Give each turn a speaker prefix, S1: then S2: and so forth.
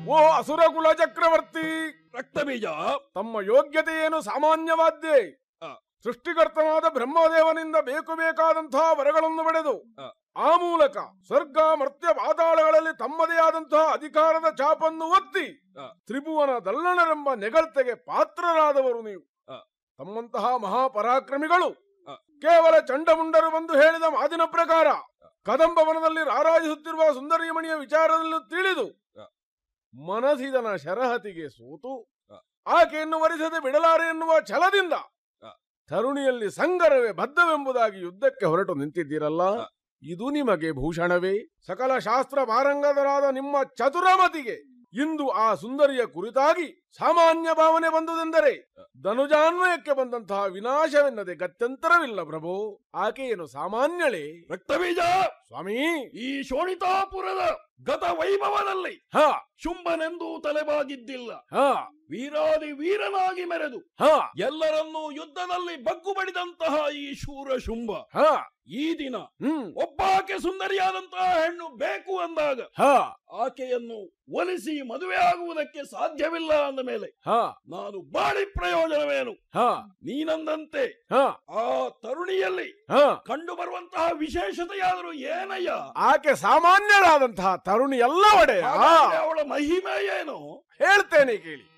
S1: ಓ ಅಸುರಕುಲ ಚಕ್ರವರ್ತಿ
S2: ರಕ್ತಬೀಜ
S1: ತಮ್ಮ ಯೋಗ್ಯತೆ ಏನು ಸಾಮಾನ್ಯವಾದ್ಯೇ
S2: ಆ.
S1: ಸೃಷ್ಟಿಕರ್ತನಾದ ಬ್ರಹ್ಮದೇವನಿಂದ ಬೇಕು ಬೇಕಾದಂತಹ ವರಗಳನ್ನು ಪಡೆದು
S2: ಆ.
S1: ಆ ಮೂಲಕ ಸ್ವರ್ಗ ಮರ್ತ್ಯ ಪಾತಾಳಗಳಲ್ಲಿ ತಮ್ಮದೇ ಆದಂತಹ ಅಧಿಕಾರದ ಚಾಪನ್ನು ಒತ್ತಿ
S2: ಆ.
S1: ತ್ರಿಭುವನ ದಲ್ಲಣರೆಂಬ ನೆಗಳತೆಗೆ ಪಾತ್ರರಾದವರು ನೀವು
S2: ಆ.
S1: ತಮ್ಮಂತಹ ಮಹಾಪರಾಕ್ರಮಿಗಳು
S2: ಆ.
S1: ಕೇವಲ ಚಂಡಮುಂಡರು ಬಂದು ಹೇಳಿದ ಮಾತಿನ ಪ್ರಕಾರ ಕದಂಬ ವನದಲ್ಲಿ ರಾರಾಜಿಸುತ್ತಿರುವ ಸುಂದರಿಮಣಿಯ ವಿಚಾರದಲ್ಲೂ ತಿಳಿದು
S2: ಆ.
S1: ಮನಸಿದನ ಶರಹತಿಗೆ ಸೋತು
S2: ಆ.
S1: ಆಕೆಯನ್ನು ವರಿಸದೆ ಬಿಡಲಾರೆ ಎನ್ನುವ ಛಲದಿಂದ
S2: ಆ.
S1: ತರುಣಿಯಲ್ಲಿ ಸಂಗರವೇ ಬದ್ಧವೆಂಬುದಾಗಿ ಯುದ್ಧಕ್ಕೆ ಹೊರಟು ನಿಂತಿದ್ದೀರಲ್ಲ
S2: ಆ.
S1: ಇದು ನಿಮಗೆ ಭೂಷಣವೇ ಸಕಲ ಶಾಸ್ತ್ರ ಪಾರಂಗತರಾದ ನಿಮ್ಮ ಚತುರಮತಿಗೆ ಇಂದು ಆ ಸುಂದರಿಯ ಕುರಿತಾಗಿ ಸಾಮಾನ್ಯ ಭಾವನೆ ಬಂದುದೆಂದರೆ ಧನುಜಾನ್ವಯಕ್ಕೆ ಬಂದಂತಹ ವಿನಾಶವೆನ್ನದೆ ಗತ್ಯಂತರವಿಲ್ಲ ಪ್ರಭು ಆಕೆಯೇನು ಸಾಮಾನ್ಯಳೇ
S2: ರಕ್ತಬೀಜ
S1: ಸ್ವಾಮಿ
S2: ಈ ಶೋಣಿತಾಪುರದ ಗತ ವೈಭವದಲ್ಲಿ
S1: ಹ
S2: ಶುಂಭನೆಂದೂ ತಲೆಬಾಗಿದ್ದಿಲ್ಲ
S1: ಹ
S2: ವೀರಾದಿ ವೀರನಾಗಿ ಮೆರೆದು
S1: ಹ
S2: ಎಲ್ಲರನ್ನೂ ಯುದ್ಧದಲ್ಲಿ ಬಗ್ಗು ಬಡಿದಂತಹ ಈ ಶೂರ ಶುಂಭ
S1: ಹ
S2: ಈ ದಿನ
S1: ಹ್ಮ್
S2: ಒಬ್ಬಾಕೆ ಸುಂದರಿಯಾದಂತಹ ಹೆಣ್ಣು ಬೇಕು ಅಂದಾಗ
S1: ಹ
S2: ಆಕೆಯನ್ನು ಒಲಿಸಿ ಮದುವೆ ಆಗುವುದಕ್ಕೆ ಸಾಧ್ಯವಿಲ್ಲ ಅಂದ ಮೇಲೆ
S1: ಹ
S2: ನಾನು ಬಾಳಿ ಪ್ರಯೋಜನವೇನು
S1: ಹ
S2: ನೀನಂದಂತೆ
S1: ಹ
S2: ಆ ತರುಣಿಯಲ್ಲಿ
S1: ಹ
S2: ಕಂಡು ಬರುವಂತಹ ವಿಶೇಷತೆಯಾದರೂ ಏನಯ್ಯ
S1: ಆಕೆ ಸಾಮಾನ್ಯರಾದಂತಹ ತರುಣಿ ಎಲ್ಲ ಒಡೆಯ
S2: ಹಾಗಾದ್ರೆ ಅವಳ ಮಹಿಮೆ ಏನು
S1: ಹೇಳ್ತೇನೆ ಕೇಳಿ